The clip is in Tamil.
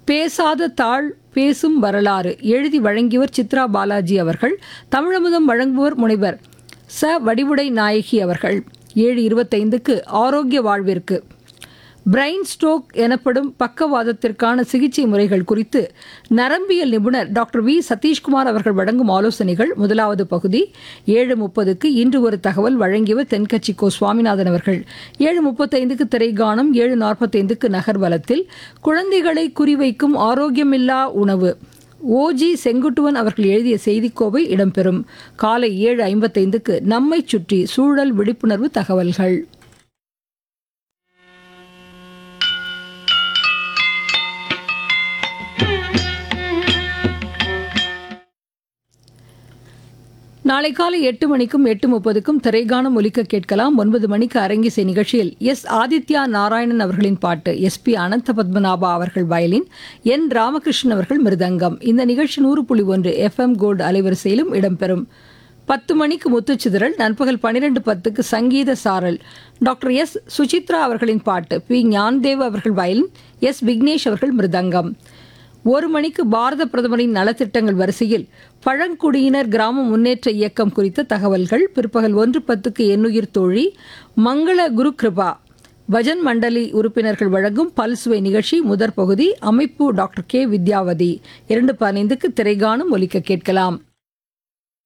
பேசாத தாள் பேசும் வரலாறு எழுதி வழங்கியவர் சித்ரா பாலாஜி அவர்கள் தமிழமுதம் வழங்குவோர் முனைவர் ச வடிவுடை நாயகி அவர்கள் ஏழு இருபத்தைந்துக்கு ஆரோக்கிய வாழ்விற்கு பிரைன் ஸ்ட்ரோக் எனப்படும் பக்கவாதத்திற்கான சிகிச்சை முறைகள் குறித்து நரம்பியல் நிபுணர் டாக்டர் வி சதீஷ்குமார் அவர்கள் வழங்கும் ஆலோசனைகள் முதலாவது பகுதி ஏழு முப்பதுக்கு இன்று ஒரு தகவல் வழங்கியவர் தென்கட்சி கோ சுவாமிநாதன் அவர்கள் ஏழு முப்பத்தைந்துக்கு திரைகானம் ஏழு நாற்பத்தைந்துக்கு நகர்வலத்தில் குழந்தைகளை குறிவைக்கும் ஆரோக்கியமில்லா உணவு ஓஜி செங்குட்டுவன் அவர்கள் எழுதிய செய்திக்கோவை இடம்பெறும் காலை ஏழு ஐம்பத்தைந்துக்கு நம்மை சுற்றி சூழல் விழிப்புணர்வு தகவல்கள் நாளை காலை எட்டு மணிக்கும் எட்டு முப்பதுக்கும் திரைகானம் ஒலிக்க கேட்கலாம் ஒன்பது மணிக்கு அரங்கிசை நிகழ்ச்சியில் எஸ் ஆதித்யா நாராயணன் அவர்களின் பாட்டு எஸ் பி அனந்த பத்மநாபா அவர்கள் வயலின் என் ராமகிருஷ்ணன் அவர்கள் மிருதங்கம் இந்த நிகழ்ச்சி நூறு புள்ளி ஒன்று எஃப்எம் கோல்டு அலைவரிசையிலும் இடம்பெறும் பத்து மணிக்கு முத்துச்சிதறல் நண்பகல் பன்னிரெண்டு பத்துக்கு சங்கீத சாரல் டாக்டர் எஸ் சுசித்ரா அவர்களின் பாட்டு பி ஞான்தேவ் அவர்கள் வயலின் எஸ் விக்னேஷ் அவர்கள் மிருதங்கம் ஒரு மணிக்கு பாரத பிரதமரின் நலத்திட்டங்கள் வரிசையில் பழங்குடியினர் கிராம முன்னேற்ற இயக்கம் குறித்த தகவல்கள் பிற்பகல் ஒன்று பத்துக்கு எண்ணுயிர் தோழி மங்கள குரு கிருபா பஜன் மண்டலி உறுப்பினர்கள் வழங்கும் பல்சுவை நிகழ்ச்சி முதற் பகுதி அமைப்பு டாக்டர் கே வித்யாவதி இரண்டு பதினைந்துக்கு திரைகாணும் ஒலிக்க கேட்கலாம்